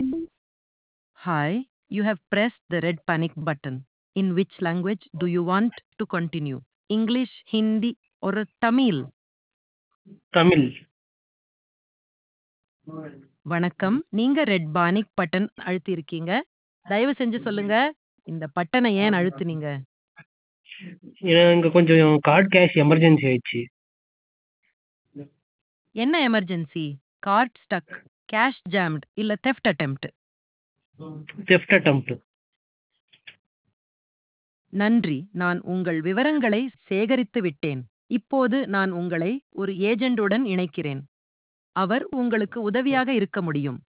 Hi, you have pressed the red panic button. In which language do you want to continue? English, Hindi, or Tamil? Tamil வணக்கம் நீங்க red panic button அழுத்தியிருக்கீங்க தயவு செஞ்சு சொல்லுங்க இந்த பட்டனை ஏன் அழுத்துனீங்க எனக்கு கொஞ்சம் கார்டு கேஷ் எமர்ஜென்சி ஆயிடுச்சு என்ன emergency card stuck cash jammed இல்ல தெஃப்ட் அட்டெம்ப்ட் தெஃப்ட் அட்டம்ப்ட் நன்றி நான் உங்கள் விவரங்களை சேகரித்து விட்டேன் இப்போது நான் உங்களை ஒரு ஏஜெண்டுடன் இணைக்கிறேன் அவர் உங்களுக்கு உதவியாக இருக்க முடியும்